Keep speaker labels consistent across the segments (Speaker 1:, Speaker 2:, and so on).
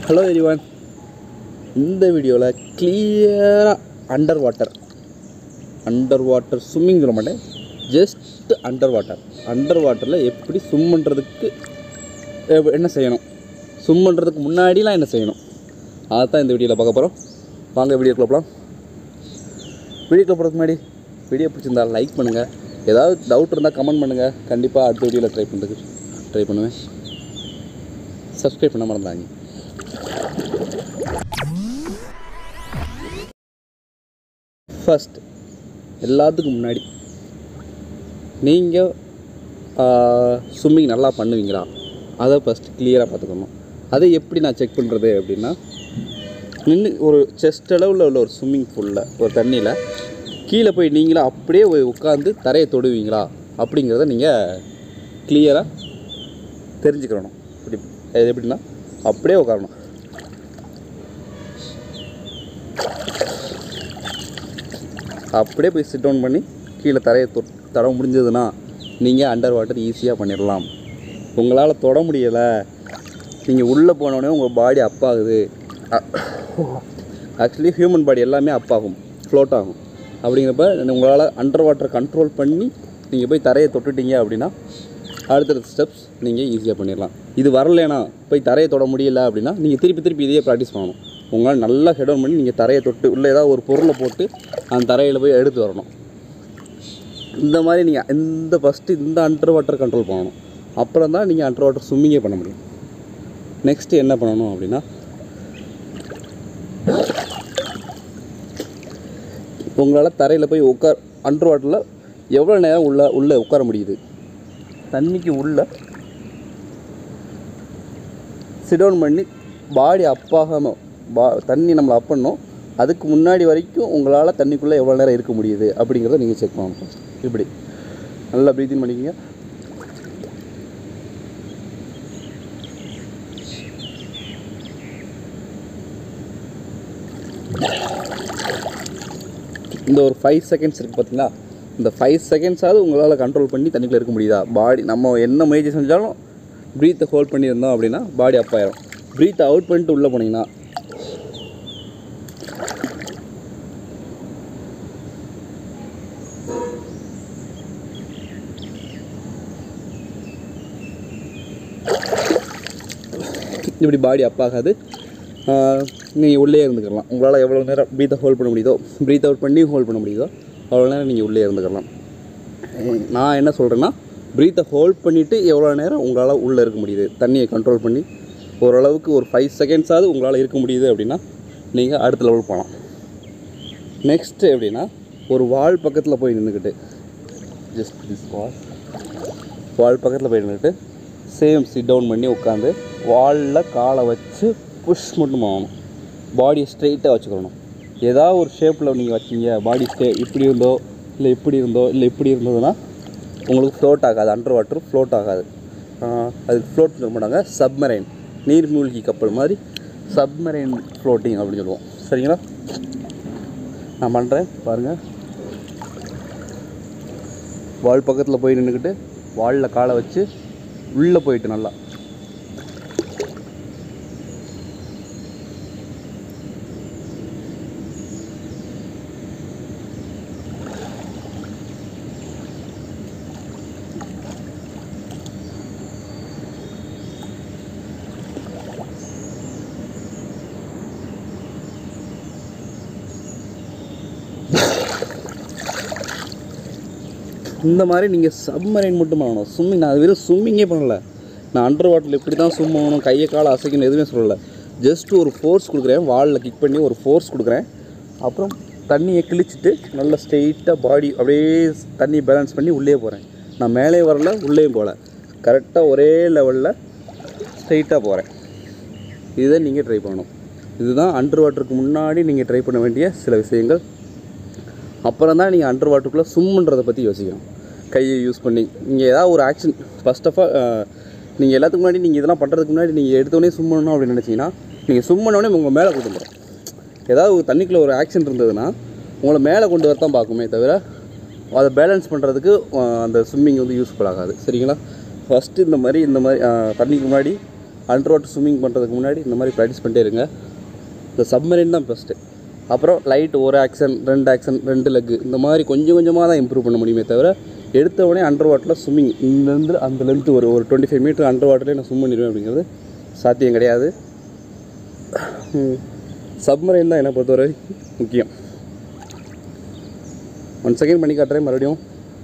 Speaker 1: Hello எரிவான் இந்த வீடியோவில் கிளியராக under water under water swimming சொல்ல மாட்டேன் ஜஸ்ட் அண்டர் வாட்டர் அண்டர் வாட்டரில் எப்படி ஸ்விம் பண்ணுறதுக்கு எவ்- என்ன செய்யணும் ஸ்விம் பண்ணுறதுக்கு முன்னாடிலாம் என்ன செய்யணும் அதான் இந்த வீடியோவில் பார்க்க போகிறோம் வாங்க வீடியோக்குள்ள போகலாம் வீடியோக்குள்ள போகிறதுக்கு முன்னாடி வீடியோ பிடிச்சிருந்தா லைக் பண்ணுங்கள் ஏதாவது டவுட் இருந்தால் கமெண்ட் பண்ணுங்கள் கண்டிப்பாக அடுத்த வீடியோவில் ட்ரை பண்ணுறதுக்கு ட்ரை பண்ணுவேன் சப்ஸ்கிரைப் பண்ண மறந்தாங்க ஃபர்ஸ்ட் எல்லாத்துக்கும் முன்னாடி நீங்கள் ஸ்விம்மிங் நல்லா பண்ணுவீங்களா அதை ஃபஸ்ட்டு கிளியராக பார்த்துக்கணும் அதை எப்படி நான் செக் பண்ணுறது அப்படின்னா நின்று ஒரு செஸ்ட் அளவில் உள்ள ஒரு ஸ்விம்மிங் பூலில் ஒரு தண்ணியில் கீழே போய் நீங்களா அப்படியே போய் உட்காந்து தரையை தொடுவீங்களா அப்படிங்கிறத நீங்கள் கிளியராக தெரிஞ்சுக்கிறணும் இப்படி அது எப்படின்னா அப்படியே உட்காரணும் அப்படியே போய் சிட் டவுன் பண்ணி கீழே தரையை தொ தட முடிஞ்சதுன்னா நீங்கள் அண்டர் வாட்டர் ஈஸியாக பண்ணிடலாம் உங்களால் தொட முடியலை நீங்கள் உள்ளே போனோடனே உங்கள் பாடி அப் ஆகுது ஆக்சுவலி ஹியூமன் பாடி எல்லாமே அப் ஆகும் ஃப்ளோட் ஆகும் அப்படிங்கிறப்ப உங்களால் அண்டர் வாட்டர் கண்ட்ரோல் பண்ணி நீங்கள் போய் தரையை தொட்டுட்டீங்க அப்படின்னா அடுத்தடுத்த ஸ்டெப்ஸ் நீங்கள் ஈஸியாக பண்ணிடலாம் இது வரலைனா போய் தரையை தொட முடியல அப்படின்னா நீங்கள் திருப்பி திருப்பி இதையே ப்ராக்டிஸ் பண்ணணும் உங்களால் நல்லா ஹெட் ஆன் பண்ணி நீங்கள் தரையை தொட்டு உள்ளே ஏதாவது ஒரு பொருளை போட்டு அந்த தரையில் போய் எடுத்து வரணும் இந்த மாதிரி நீங்கள் இந்த ஃபஸ்ட்டு இந்த அண்டர் வாட்டர் கண்ட்ரோல் பண்ணணும் அப்புறம் தான் நீங்கள் அண்டர் வாட்டர் ஸ்விம்மிங்கே பண்ண முடியும் நெக்ஸ்ட்டு என்ன பண்ணணும் அப்படின்னா உங்களால் தரையில் போய் உட்கார் அண்டர் வாட்டரில் எவ்வளோ நேரம் உள்ள உள்ளே உட்கார முடியுது தண்ணிக்கு உள்ள சிடவுன் பண்ணி பாடி அப்பாகாமல் பா தண்ணி நம்மளை அப் பண்ணணும் அதுக்கு முன்னாடி வரைக்கும் உங்களால் தண்ணிக்குள்ளே எவ்வளோ நேரம் இருக்க முடியுது அப்படிங்கிறத நீங்கள் செக் பண்ணணும் first. இப்படி நல்லா ப்ரீத்திங் பண்ணிக்கங்க இந்த ஒரு ஃபைவ் செகண்ட்ஸ் இருக்குது பார்த்தீங்களா இந்த ஃபைவ் செகண்ட்ஸாவது உங்களால் கண்ட்ரோல் பண்ணி தண்ணிக்குள்ளே இருக்க முடியுதா பாடி நம்ம என்ன முயற்சி செஞ்சாலும் ப்ரீத்தை ஹோல்ட் பண்ணியிருந்தோம் அப்படின்னா பாடி அப் ஆயிரும் ப்ரீத்தை அவுட் பண்ணிட்டு உள்ளே போனீங்கன்னா இப்படி பாடி அப் ஆகாது நீங்கள் உள்ளே இருந்துக்கலாம் உங்களால் எவ்வளோ நேரம் ப்ரீத்தை ஹோல்ட் பண்ண முடியுதோ ப்ரீத் அவுட் பண்ணி ஹோல்ட் பண்ண முடியுதோ அவ்வளோ நேரம் நீங்கள் உள்ளே இருந்துக்கலாம் உம், நான் என்ன சொல்கிறேன்னா ப்ரீத்தை ஹோல்ட் பண்ணிவிட்டு எவ்வளோ நேரம் உங்களால் உள்ளே இருக்க முடியுது தண்ணியை கண்ட்ரோல் பண்ணி ஓரளவுக்கு ஒரு ஃபைவ் செகண்ட்ஸாவது உங்களால் இருக்க முடியுது அப்படின்னா நீங்கள் அடுத்த லெவல் போகலாம் நெக்ஸ்ட்டு எப்படின்னா ஒரு வால் பக்கத்தில் போய் நின்றுக்கிட்டு ஜஸ்ட் திஸ் வால் வால் பக்கத்தில் போய் நின்றுட்டு சேம் சிட் டவுன் பண்ணி உட்காந்து வாலில் காலை வச்சு புஷ் மட்டும் ஆகணும் பாடியை ஸ்ட்ரெயிட்டாக வச்சுக்கணும் ஏதாவது ஒரு ஷேப்பில் நீங்கள் வச்சீங்க பாடி ஸ்டே இப்படி இருந்தோ இல்லை இப்படி இருந்தோ இல்லை இப்படி இருந்ததுன்னா உங்களுக்கு ஃப்ளோட் ஆகாது அண்டர் வாட்டர் ஃப்ளோட் ஆகாது ஆஹ் அதுக்கு ஃப்ளோட் சொல்ல மாட்டாங்க சப்மரைன் நீர்மூழ்கி கப்பல் மாதிரி சப்மரைன் ஃப்ளோட்டிங் அப்படின்னு சொல்லுவோம் சரிங்களா நான் பண்ணுறேன் பாருங்கள் வால் பக்கத்தில் போய் நின்றுக்கிட்டு வாலில் காலை வச்சு உள்ளே போயிட்டு நல்லா இந்த மாதிரி நீங்கள் சப்மரைன் மட்டும் பண்ணணும் ஸ்விம்மிங் நான் வெறும் ஸ்விம்மிங்கே பண்ணல நான் அண்டர் வாட்டரில் இப்படி தான் ஸ்விம் பண்ணணும் கையை காலை அசைக்கணும் எதுவுமே சொல்லலை ஜஸ்ட் ஒரு ஃபோர்ஸ் கொடுக்குறேன் வாலில் கிக் பண்ணி ஒரு ஃபோர்ஸ் கொடுக்குறேன் அப்புறம் தண்ணியை கிழிச்சிட்டு நல்லா ஸ்ட்ரெயிட்டாக பாடி அப்படியே தண்ணி பேலன்ஸ் பண்ணி உள்ளே போகிறேன் நான் மேலே வரல உள்ளேயும் போகல கரெக்டாக ஒரே லெவலில் ஸ்ட்ரெயிட்டாக போகிறேன் இதை நீங்கள் ட்ரை பண்ணணும் இதுதான் அண்டர் வாட்டருக்கு முன்னாடி நீங்கள் ட்ரை பண்ண வேண்டிய சில விஷயங்கள் அப்புறம் தான் நீங்கள் அண்டர் வாட்டருக்குள்ளே சும்முன்றதை பற்றி யோசிக்கணும் கையை யூஸ் பண்ணி நீங்கள் ஏதாவது ஒரு ஆக்ஷன் ஃபர்ஸ்ட் ஆஃப் ஆல் நீங்கள் எல்லாத்துக்கு முன்னாடி நீங்கள் இதெல்லாம் பண்ணுறதுக்கு முன்னாடி நீங்கள் எடுத்தோடனே சும் பண்ணணும் அப்படின்னு நினச்சிங்கன்னா நீங்கள் சும் பண்ணோடனே உங்கள் மேலே கொண்டு வந்துடும் ஏதாவது ஒரு தண்ணிக்குள்ளே ஒரு ஆக்ஷன் இருந்ததுன்னா உங்களை மேலே கொண்டு வரத்தான் பார்க்குமே தவிர அதை பேலன்ஸ் பண்ணுறதுக்கு அந்த ஸ்விம்மிங் வந்து யூஸ்ஃபுல் ஆகாது சரிங்களா ஃபஸ்ட்டு இந்த மாதிரி இந்த மாதிரி ஆ, தண்ணிக்கு முன்னாடி அண்டர் வாட்டர் ஸ்விம்மிங் பண்ணுறதுக்கு முன்னாடி இந்த மாதிரி ப்ராக்டிஸ் பண்ணிட்டே இருங்க இந்த சப்மரீன் தான் பெஸ்ட்டு அப்புறம் லைட் ஒரு ஆக்ஷன் ரெண்டு ஆக்ஷன் ரெண்டு லெக்கு இந்த மாதிரி கொஞ்சம் கொஞ்சமாக தான் இம்ப்ரூவ் பண்ண முடியுமே தவிர எடுத்த உடனே அண்டர் வாட்டரில் ஸ்விம்மிங் இங்கேருந்து அந்த லென்த்து ஒரு ஒரு டுவெண்ட்டி ஃபைவ் மீட்டர் அண்டர் வாட்டர்லேயே நான் ஸ்விம் பண்ணிடுவேன் அப்படிங்கிறது சாத்தியம் கிடையாது சப்மரைன் தான் என்னை பொறுத்தவரை முக்கியம் ஒன் செகண்ட் பண்ணி காட்டுறேன் மறுபடியும்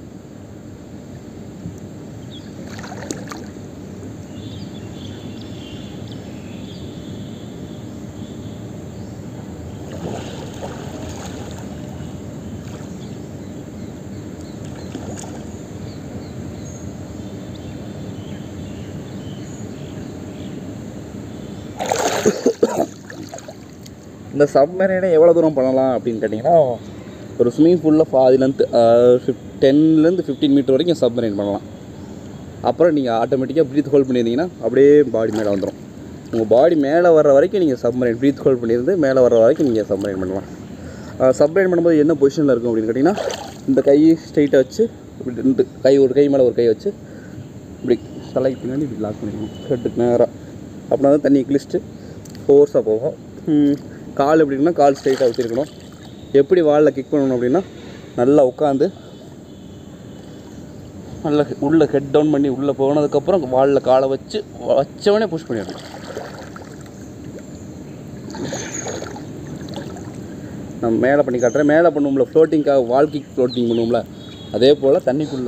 Speaker 1: இந்த சப்மரீனை எவ்வளோ தூரம் பண்ணலாம் அப்படின்னு கேட்டிங்கன்னா ஒரு ஸ்விம்மிங் பூலில் பாதி லென்த்து ஃபிஃப் டென்லேருந்து ஃபிஃப்டீன் மீட்டர் வரைக்கும் சப்மரைன் பண்ணலாம் அப்புறம் நீங்கள் ஆட்டோமேட்டிக்காக ப்ரீத் ஹோல்ட் பண்ணியிருந்தீங்கன்னா அப்படியே பாடி மேலே வந்துடும் உங்கள் பாடி மேலே வர்ற வரைக்கும் நீங்கள் சப்மரைன் ப்ரீத் ஹோல்ட் பண்ணியிருந்து மேலே வர்ற வரைக்கும் நீங்கள் சப்மரைன் பண்ணலாம் சப்மரைன் பண்ணும்போது என்ன பொசிஷனில் இருக்கும் அப்படின்னு கேட்டிங்கன்னா இந்த கை ஸ்ட்ரைட்டாக வச்சு இப்படி ரெண்டு கை ஒரு கை மேலே ஒரு கை வச்சு இப்படி தலைக்கு பின்னாடி இப்படி லாக் பண்ணிக்கணும் ஹெட்டுக்கு நேராக அப்படின்னா தான் தண்ணி கிழிச்சிட்டு ஃபோர்ஸாக போகும் ம், கால் எப்படின்னா கால் ஸ்ட்ரைட்டாக வச்சுருக்கணும் எப்படி வாலில் கிக் பண்ணணும் அப்படின்னா நல்லா உட்காந்து நல்லா உள்ளே ஹெட் டவுன் பண்ணி உள்ளே போனதுக்கப்புறம் வாலில் காலை வச்சு வச்சவனே புஷ் பண்ணிடணும் நான் மேலே பண்ணி காட்டுறேன் மேலே பண்ணுவோம்ல ஃப்ளோட்டிங்காக வால் கிக் ஃப்ளோட்டிங் பண்ணுவோம்ல அதே போல் தண்ணிக்குள்ளே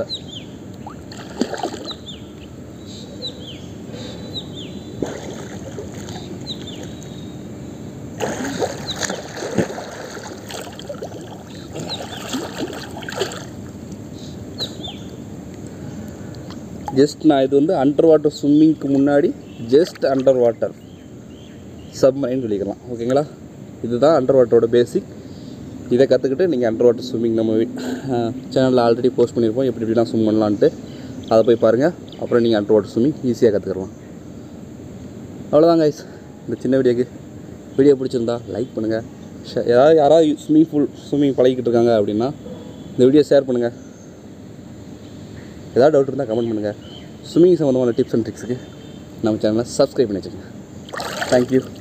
Speaker 1: ஜஸ்ட் நான் இது வந்து அண்டர் வாட்டர் ஸ்விம்மிங்க்கு முன்னாடி ஜஸ்ட் அண்டர் வாட்டர் சப்மரைன் சொல்லிக்கலாம் ஓகேங்களா இதுதான் அண்டர் வாட்டரோட பேசிக் இதை கற்றுக்கிட்டு நீங்கள் அண்டர் வாட்டர் ஸ்விம்மிங் நம்ம சேனலில் ஆல்ரெடி போஸ்ட் பண்ணியிருப்போம் எப்படி எப்படிலாம் ஸ்விம் பண்ணலான்ட்டு அதை போய் பாருங்கள் அப்புறம் நீங்கள் அண்டர் வாட்டர் ஸ்விம்மிங் ஈஸியாக கற்றுக்கலாம் அவ்வளோதான் கைஸ் இந்த சின்ன வீடியோக்கு வீடியோ பிடிச்சிருந்தா லைக் பண்ணுங்கள் ஏதாவது யாராவது ஸ்விம்மிங் பூல் ஸ்விம்மிங் பழகிக்கிட்டு இருக்காங்க அப்படின்னா இந்த வீடியோ ஷேர் பண்ணுங்கள் ஏதாவது டவுட் இருந்தால் கமெண்ட் பண்ணுங்கள் ஸ்விம்மிங் சம்மந்தமான டிப்ஸ் அண்ட் ட்ரிக்ஸுக்கு நம்ம சேனலை சப்ஸ்கிரைப் பண்ணி வச்சுக்கோங்க தேங்க்யூ